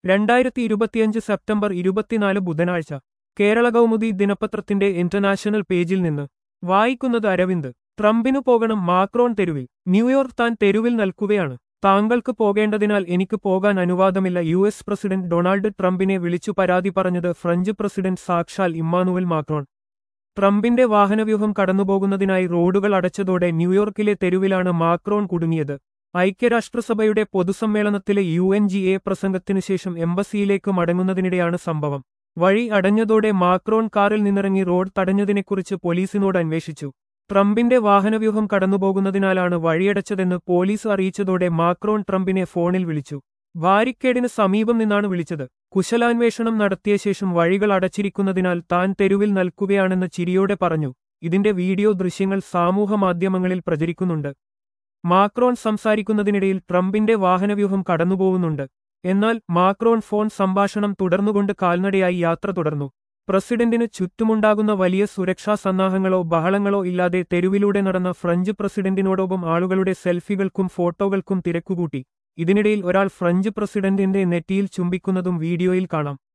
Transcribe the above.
രണ്ടായിരത്തി ഇരുപത്തിയഞ്ച് സെപ്റ്റംബർ ഇരുപത്തിനാല് ബുധനാഴ്ച കേരള കൗമുദി ദിനപത്രത്തിന്റെ ഇന്റർനാഷണൽ പേജിൽ നിന്ന് വായിക്കുന്നത് അരവിന്ദ് ട്രംപിനു പോകണം മാക്രോൺ തെരുവിൽ ന്യൂയോർക്ക് താൻ തെരുവിൽ നിൽക്കുകയാണ് താങ്കൾക്ക് പോകേണ്ടതിനാൽ എനിക്ക് പോകാൻ അനുവാദമില്ല യു എസ് പ്രസിഡന്റ് ഡൊണാൾഡ് ട്രംപിനെ വിളിച്ചു പരാതി പറഞ്ഞത് ഫ്രഞ്ച് പ്രസിഡന്റ് സാക്ഷാൽ ഇമ്മാനുവൽ മാക്രോൺ ട്രംപിന്റെ വാഹനവ്യൂഹം കടന്നുപോകുന്നതിനായി റോഡുകൾ അടച്ചതോടെ ന്യൂയോർക്കിലെ തെരുവിലാണ് മാക്രോൺ കുടുങ്ങിയത് ഐക്യരാഷ്ട്രസഭയുടെ പൊതുസമ്മേളനത്തിലെ യു എൻ ജി എ പ്രസംഗത്തിനു ശേഷം എംബസിയിലേക്ക് മടങ്ങുന്നതിനിടെയാണ് സംഭവം വഴി അടഞ്ഞതോടെ മാക്രോൺ കാറിൽ നിന്നിറങ്ങി റോഡ് തടഞ്ഞതിനെക്കുറിച്ച് പോലീസിനോട് അന്വേഷിച്ചു ട്രംപിന്റെ വാഹനവ്യൂഹം കടന്നുപോകുന്നതിനാലാണ് വഴിയടച്ചതെന്ന് പോലീസ് അറിയിച്ചതോടെ മാക്രോൺ ട്രംപിനെ ഫോണിൽ വിളിച്ചു വാരിക്കേടിന് സമീപം നിന്നാണ് വിളിച്ചത് കുശലാന്വേഷണം നടത്തിയ ശേഷം വഴികൾ അടച്ചിരിക്കുന്നതിനാൽ താൻ തെരുവിൽ നിൽക്കുകയാണെന്ന് ചിരിയോടെ പറഞ്ഞു ഇതിന്റെ വീഡിയോ ദൃശ്യങ്ങൾ സാമൂഹമാധ്യമങ്ങളിൽ പ്രചരിക്കുന്നുണ്ട് മാക്രോൺ സംസാരിക്കുന്നതിനിടയിൽ ട്രംപിന്റെ വാഹനവ്യൂഹം കടന്നുപോകുന്നുണ്ട് എന്നാൽ മാക്രോൺ ഫോൺ സംഭാഷണം തുടർന്നുകൊണ്ട് കാൽനടയായി യാത്ര തുടർന്നു പ്രസിഡന്റിന് ചുറ്റുമുണ്ടാകുന്ന വലിയ സുരക്ഷാ സന്നാഹങ്ങളോ ബഹളങ്ങളോ ഇല്ലാതെ തെരുവിലൂടെ നടന്ന ഫ്രഞ്ച് പ്രസിഡന്റിനോടൊപ്പം ആളുകളുടെ സെൽഫികൾക്കും ഫോട്ടോകൾക്കും തിരക്കുകൂട്ടി ഇതിനിടയിൽ ഒരാൾ ഫ്രഞ്ച് പ്രസിഡന്റിന്റെ നെറ്റിയിൽ ചുംബിക്കുന്നതും വീഡിയോയിൽ കാണാം